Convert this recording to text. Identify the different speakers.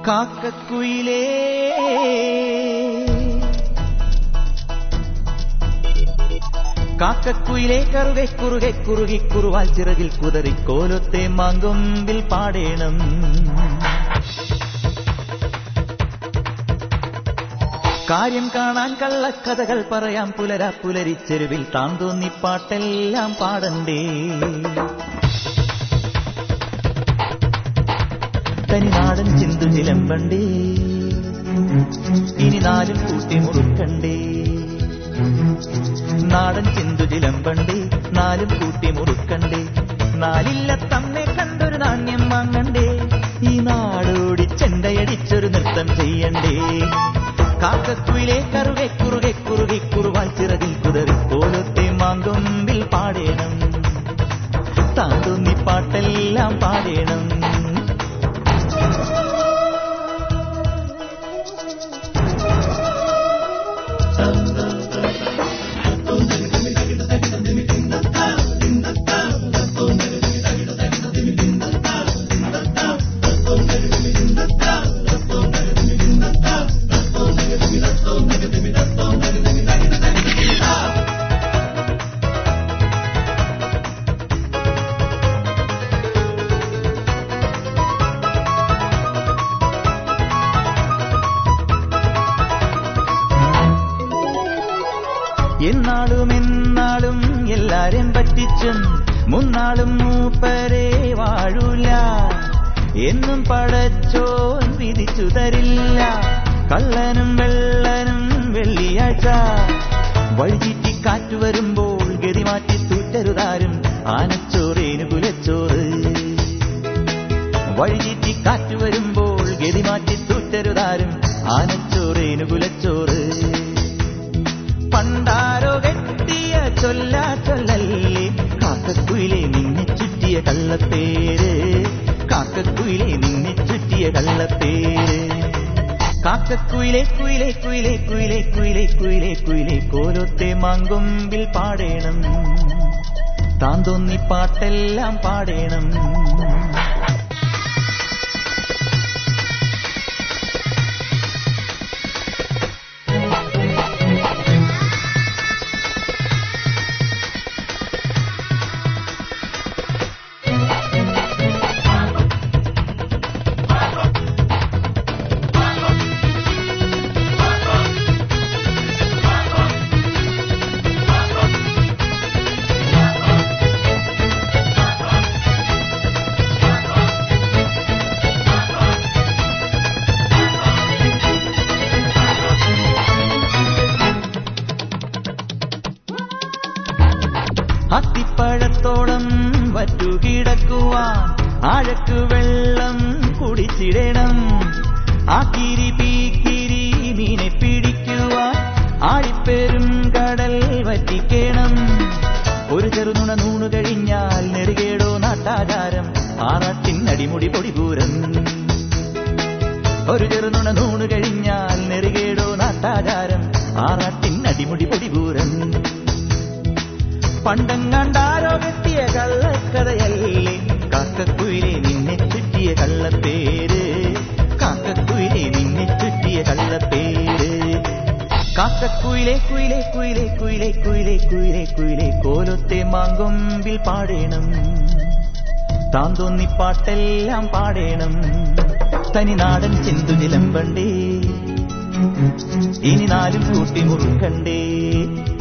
Speaker 1: കാക്കക്കുയിലേ കാക്കക്കുയിലേ കറുകെ കുറുകെ കുറുകി കുറുവാൽ ചിറകിൽ കുതറി കോലത്തെ മാങ്കൊമ്പിൽ പാടേണം കാര്യം കാണാൻ കള്ളക്കഥകൾ പറയാം പുലരാ പുലരിച്ചെരുവിൽ താൻ തോന്നി പാട്ടെല്ലാം പാടണ്ടേ തനിനാടൻ ചിന്തു ചിലമ്പണ്ടേ ഇനി നാലും കൂട്ടി മുറുക്കണ്ടേ നാടൻ ചിന്തു ചിലമ്പണ്ടേ നാലും കൂട്ടി മുറുക്കണ്ടേ നാലില്ല തമ്മെ കണ്ടൊരു നാണ്യം വാങ്ങണ്ടേ ഈ നാടോടി ചെണ്ടയടിച്ചൊരു നൃത്തം ചെയ്യണ്ടേ കാക്കക്കുയിലെ കറുകെ കുറുകെ കുറുകെ കുറുവാൽ ചിറകിൽ കുതറി കോലത്തെ മാങ്കൊമ്പിൽ പാടേണം താന്തോന്നി പാട്ടെല്ലാം പാടേണം എന്നാളും എന്നാളും എല്ലാരും പറ്റിച്ചും മുന്നാളും മൂപ്പരെ വാഴൂല എന്നും പടച്ചോൻ വിധിച്ചു തരില്ല കള്ളനും വെള്ളനും വെള്ളിയാഴ്ച വഴിചീറ്റി കാറ്റു വരുമ്പോൾ ഗതി മാറ്റി തൂറ്റരുതാരും ആനച്ചോറേനു കുലച്ചോറ് വഴിചീറ്റി കാറ്റു വരുമ്പോൾ ഗതി മാറ്റി തൂറ്റരുതാരും ആനച്ചോറേനു കുലച്ചോറ് പണ്ടാരോ കെട്ടിയ ചൊല്ലാ ചൊല്ലല്ലേ കാക്കക്കുയിലെ നിന്നെ ചുറ്റിയ കള്ളപ്പേര് കാക്കക്കുയിലെ നിന്നെ ചുറ്റിയ കള്ളപ്പേര് കാക്കക്കുയിലെ കുയിലെ കുയിലെ കുയിലെ കുയിലെ കുയിലെ കുയിലെ കോലത്തെ മാങ്കൊമ്പിൽ പാടേണം താൻ തോന്നി പാട്ടെല്ലാം പാടേണം അത്തിപ്പഴത്തോളം വറ്റുകിടക്കുവാൻ ആഴക്ക് വെള്ളം കുടിച്ചിടണം ആ കിരി പീക്കിരി മീനെ പിടിക്കുവാൻ ആഴിപ്പെരും കടൽ വറ്റിക്കണം ഒരു ചെറുനുണ നൂണു കഴിഞ്ഞാൽ നെറുകേടോ നാട്ടാചാരം ആറാട്ടിൻ അടിമുടി പൊടിപൂരം ഒരു ചെറുനുണ നൂണു കഴിഞ്ഞാൽ നെറുകേടോ നാട്ടാചാരം ആറാട്ടിൻ അടിമുടി പൊടിപൂരം പണ്ടങ്ങാണ്ടാരോ കെട്ടിയ കള്ളക്കഥയല്ലേ കാക്കക്കുയിലെ നിന്നെ ചുറ്റിയ കള്ളപ്പേര് കാക്കക്കുയിലെ നിന്നെ ചുറ്റിയ കള്ളപ്പേര് കാക്കക്കുയിലെ കുയിലെ കുയിലെ കുയിലെ കുയിലെ കുയിലെ കുയിലെ കോലത്തെ മാങ്കൊമ്പിൽ പാടേണം താൻ തോന്നി പാട്ടെല്ലാം പാടേണം തനിനാടൻ ചിന്തു നിലമ്പണ്ടേ ഇനി നാലും കൂട്ടി മുറുക്കണ്ടേ